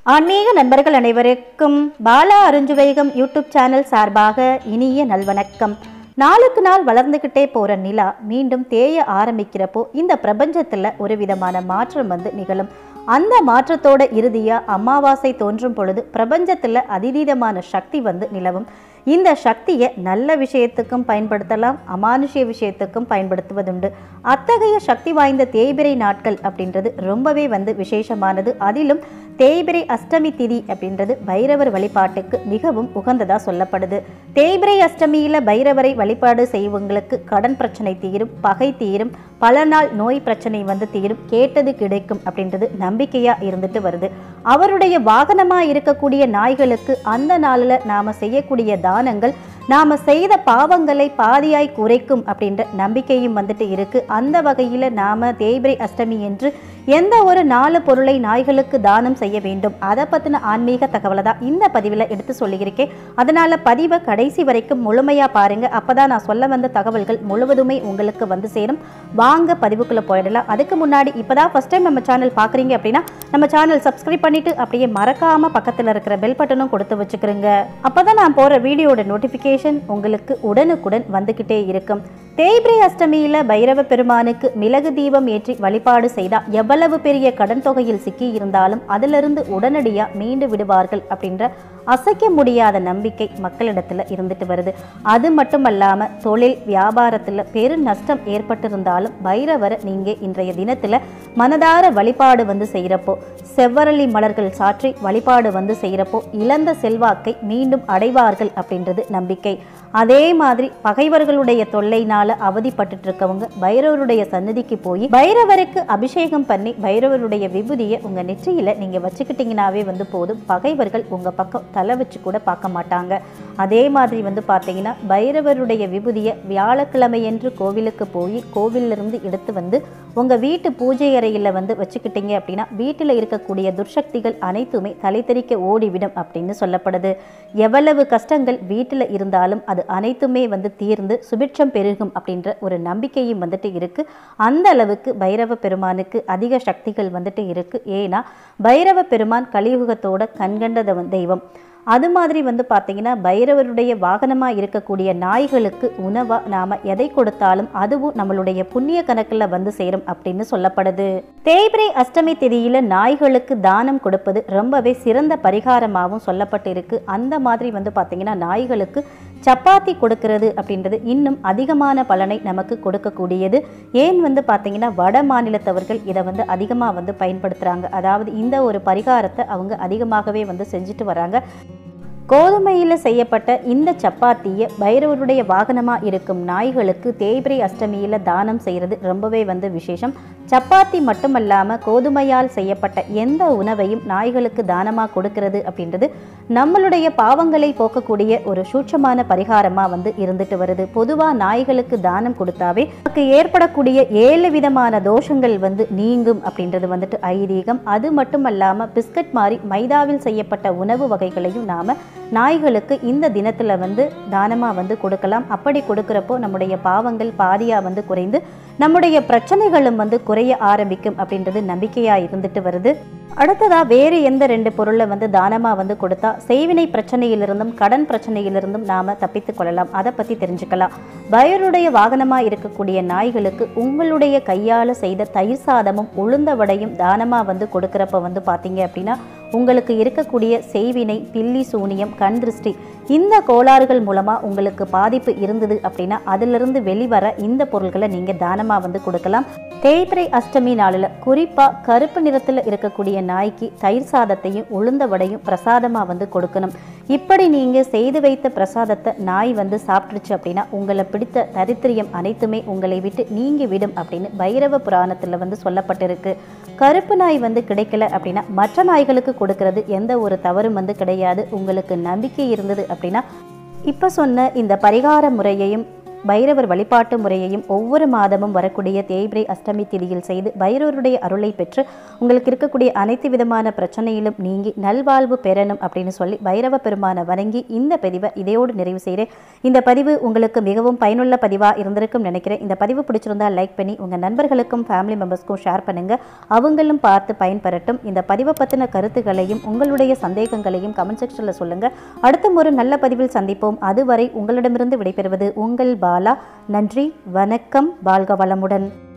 ஆன்மீக நண்பர்கள் அனைவருக்கும் பாலா அருஞ்சுவைகம் யூடியூப் சேனல் சார்பாக இனிய நல்வணக்கம் நாளுக்கு நாள் வளர்ந்துக்கிட்டே போகிற நிலா மீண்டும் தேய ஆரம்பிக்கிறப்போ இந்த பிரபஞ்சத்தில் ஒரு விதமான மாற்றம் வந்து நிகழும் அந்த மாற்றத்தோட இறுதியாக அமாவாசை தோன்றும் பொழுது பிரபஞ்சத்தில் அதிதீதமான சக்தி வந்து நிலவும் இந்த சக்தியை நல்ல விஷயத்துக்கும் பயன்படுத்தலாம் அமானுஷ்ய விஷயத்துக்கும் பயன்படுத்துவதுண்டு அத்தகைய சக்தி வாய்ந்த தேய்பிரை நாட்கள் அப்படின்றது ரொம்பவே வந்து விசேஷமானது அதிலும் தேய்பிரை அஷ்டமி திதி அப்படின்றது பைரவர் வழிபாட்டுக்கு மிகவும் உகந்ததா சொல்லப்படுது தேய்பிரை அஷ்டமியில பைரவரை வழிபாடு செய்வங்களுக்கு கடன் பிரச்சனை தீரும் பகை தீரும் பல நாள் நோய் பிரச்சனை வந்து தீரும் கேட்டது கிடைக்கும் அப்படின்றது நம்பிக்கையா இருந்துட்டு வருது அவருடைய வாகனமா இருக்கக்கூடிய நாய்களுக்கு அந்த நாளில் நாம செய்யக்கூடிய தானங்கள் நாம செய்த பாவங்களை பாதியாய் குறைக்கும் அப்படின்ற நம்பிக்கையும் வந்துட்டு இருக்கு அந்த வகையில நாம தேய்பிரை அஷ்டமி என்று எந்த ஒரு நாலு பொருளை நாய்களுக்கு தானம் செய்ய வேண்டும் அதை பத்தின ஆன்மீக தகவலை தான் இந்த பதிவில் எடுத்து சொல்லியிருக்கேன் அதனால பதிவை கடைசி வரைக்கும் முழுமையா பாருங்க அப்பதான் நான் சொல்ல வந்த தகவல்கள் முழுவதுமே உங்களுக்கு வந்து சேரும் வாங்க பதிவுக்குள்ள போயிடலாம் அதுக்கு முன்னாடி இப்பதான் ஃபர்ஸ்ட் டைம் நம்ம சேனல் பாக்குறீங்க அப்படின்னா நம்ம சேனல் சப்ஸ்கிரைப் பண்ணிட்டு அப்படியே மறக்காம பக்கத்துல இருக்கிற பெல் பட்டனும் கொடுத்து வச்சுக்கிறோங்க அப்பதான் நான் போற வீடியோட நோட்டிபிகேஷன் உங்களுக்கு உடனுக்குடன் வந்துகிட்டே இருக்கும் தேய்பிரை அஷ்டமியில பைரவ பெருமானுக்கு மிளகு தீபம் ஏற்றி வழிபாடு செய்தா எவ்வளவு பெரிய கடன் தொகையில் சிக்கி இருந்தாலும் அதிலிருந்து உடனடியா மீண்டு விடுவார்கள் அப்படின்ற அசைக்க முடியாத நம்பிக்கை மக்களிடத்துல இருந்துட்டு வருது அது மட்டும் அல்லாம தொழில் வியாபாரத்துல பெரு நஷ்டம் ஏற்பட்டிருந்தாலும் பைரவரை நீங்க இன்றைய தினத்துல மனதார வழிபாடு வந்து செய்யறப்போ செவ்வரளி மலர்கள் சாற்றி வழிபாடு வந்து செய்யறப்போ இழந்த செல்வாக்கை மீண்டும் அடைவார்கள் அப்படின்றது நம்பிக்கை அதே மாதிரி பகைவர்களுடைய தொல்லைனால அவதிப்பட்டுட்டு இருக்கவங்க பைரவருடைய சன்னதிக்கு போய் பைரவருக்கு அபிஷேகம் பண்ணி பைரவருடைய விபூதியை உங்க நெற்றியில நீங்க வச்சுக்கிட்டீங்கன்னாவே வந்து போதும் பகைவர்கள் உங்க பக்கம் தலை வச்சு கூட பார்க்க மாட்டாங்க அதே மாதிரி வந்து பார்த்தீங்கன்னா பைரவருடைய விபூதியை வியாழக்கிழமையன்று கோவிலுக்கு போய் கோவிலிருந்து எடுத்து வந்து உங்க வீட்டு பூஜை அறையில் வந்து வச்சுக்கிட்டீங்க அப்படின்னா வீட்டில் இருக்கக்கூடிய துர்சக்திகள் அனைத்துமே தலைத்தெறிக்க ஓடிவிடும் அப்படின்னு சொல்லப்படுது எவ்வளவு கஷ்டங்கள் வீட்டில் இருந்தாலும் அது அனைத்துமே வந்து தீர்ந்து சுபிட்சம் பெருகும் அப்படின்ற ஒரு நம்பிக்கையும் வந்துட்டு இருக்கு அந்த அளவுக்கு பைரவ பெருமானுக்கு அதிக சக்திகள் வந்துட்டு இருக்கு ஏன்னா பைரவ பெருமான் கலியுகத்தோட கண்கண்ட தெய்வம் அது மாதிரி வந்து பார்த்தீங்கன்னா பைரவருடைய வாகனமாக இருக்கக்கூடிய நாய்களுக்கு உணவாக நாம் எதை கொடுத்தாலும் அதுவும் நம்மளுடைய புண்ணிய கணக்கில் வந்து சேரும் அப்படின்னு சொல்லப்படுது தேய்பிரை அஷ்டமி திதியில் நாய்களுக்கு தானம் கொடுப்பது ரொம்பவே சிறந்த பரிகாரமாகவும் சொல்லப்பட்டிருக்கு அந்த மாதிரி வந்து பார்த்தீங்கன்னா நாய்களுக்கு சப்பாத்தி கொடுக்கிறது அப்படின்றது இன்னும் அதிகமான பலனை நமக்கு கொடுக்கக்கூடியது ஏன் வந்து பார்த்தீங்கன்னா வட மாநிலத்தவர்கள் இதை வந்து அதிகமாக வந்து பயன்படுத்துகிறாங்க அதாவது இந்த ஒரு பரிகாரத்தை அவங்க அதிகமாகவே வந்து செஞ்சுட்டு வராங்க கோதுமையில் செய்யப்பட்ட இந்த சப்பாத்தியை பைரவருடைய வாகனமாக இருக்கும் நாய்களுக்கு தேய்பிரை அஷ்டமியில் தானம் செய்கிறது ரொம்பவே வந்து விசேஷம் சப்பாத்தி மட்டுமல்லாமல் கோதுமையால் செய்யப்பட்ட எந்த உணவையும் நாய்களுக்கு தானமாக கொடுக்கிறது அப்படின்றது நம்மளுடைய பாவங்களை போக்கக்கூடிய ஒரு சூட்சமான பரிகாரமாக வந்து இருந்துட்டு வருது பொதுவாக நாய்களுக்கு தானம் கொடுத்தாவே நமக்கு ஏற்படக்கூடிய ஏழு விதமான தோஷங்கள் வந்து நீங்கும் அப்படின்றது வந்துட்டு ஐதீகம் அது மட்டும் இல்லாமல் பிஸ்கட் மாதிரி மைதாவில் செய்யப்பட்ட உணவு வகைகளையும் நாம் நாய்களுக்கு இந்த தினத்தில் வந்து தானமாக வந்து கொடுக்கலாம் அப்படி கொடுக்குறப்போ நம்முடைய பாவங்கள் பாதியாக வந்து குறைந்து நம்முடைய பிரச்சனைகளும் வந்து குறைய ஆரம்பிக்கும் அப்படின்றது நம்பிக்கையாக இருந்துட்டு வருது அடுத்ததா வேறு எந்த ரெண்டு பொருளை வந்து தானமாக வந்து கொடுத்தா செய்வினை பிரச்சனையிலிருந்தும் கடன் பிரச்சனையிலிருந்தும் நாம தப்பித்து கொள்ளலாம் அதை பற்றி தெரிஞ்சுக்கலாம் பயருடைய வாகனமாக இருக்கக்கூடிய நாய்களுக்கு உங்களுடைய கையால் செய்த தயிர் சாதமும் உளுந்த வடையும் தானமாக வந்து கொடுக்குறப்ப வந்து பார்த்தீங்க அப்படின்னா உங்களுக்கு இருக்கக்கூடிய செய்வினை பில்லி சூனியம் கண் திருஷ்டி இந்த கோளாறுகள் மூலமாக உங்களுக்கு பாதிப்பு இருந்தது அப்படின்னா அதிலிருந்து வெளிவர இந்த பொருட்களை நீங்கள் தானமாக வந்து கொடுக்கலாம் தேய்பிரை அஷ்டமி நாளில் குறிப்பாக கருப்பு நிறத்தில் இருக்கக்கூடிய நாய்க்கு தயிர் சாதத்தையும் உளுந்த வடையும் பிரசாதமாக வந்து கொடுக்கணும் இப்படி நீங்கள் செய்து வைத்த பிரசாதத்தை நாய் வந்து சாப்பிட்டுருச்சு அப்படின்னா உங்களை பிடித்த தரித்திரியம் அனைத்துமே உங்களை விட்டு நீங்கி விடும் அப்படின்னு பைரவ புராணத்தில் வந்து சொல்லப்பட்டிருக்கு கருப்பு நாய் வந்து கிடைக்கல அப்படின்னா மற்ற நாய்களுக்கு கொடுக்கறது எந்த ஒரு தவறும் வந்து கிடையாது உங்களுக்கு நம்பிக்கை இருந்தது அப்படின்னா இப்போ சொன்ன இந்த பரிகார முறையையும் பைரவர் வழிபாட்டு முறையையும் ஒவ்வொரு மாதமும் வரக்கூடிய தேய்பிரை அஷ்டமி திதியில் செய்து பைரவருடைய அருளை பெற்று உங்களுக்கு இருக்கக்கூடிய அனைத்து விதமான பிரச்சனையிலும் நீங்கி நல்வாழ்வு பெறணும் அப்படின்னு சொல்லி பைரவ பெருமானை வணங்கி இந்த பதிவை இதையோடு நிறைவு செய்கிறேன் இந்த பதிவு உங்களுக்கு மிகவும் பயனுள்ள பதிவாக இருந்திருக்கும் நினைக்கிறேன் இந்த பதிவு பிடிச்சிருந்தா லைக் பண்ணி உங்கள் நண்பர்களுக்கும் ஃபேமிலி மெம்பர்ஸ்க்கும் ஷேர் பண்ணுங்க அவங்களும் பார்த்து பயன்பெறட்டும் இந்த பதிவை பற்றின கருத்துக்களையும் உங்களுடைய சந்தேகங்களையும் கமெண்ட் செக்ஷனில் சொல்லுங்க அடுத்த ஒரு நல்ல பதிவில் சந்திப்போம் அதுவரை உங்களிடமிருந்து விடைபெறுவது உங்கள் பாலா நன்றி வணக்கம் வாழ்க வளமுடன்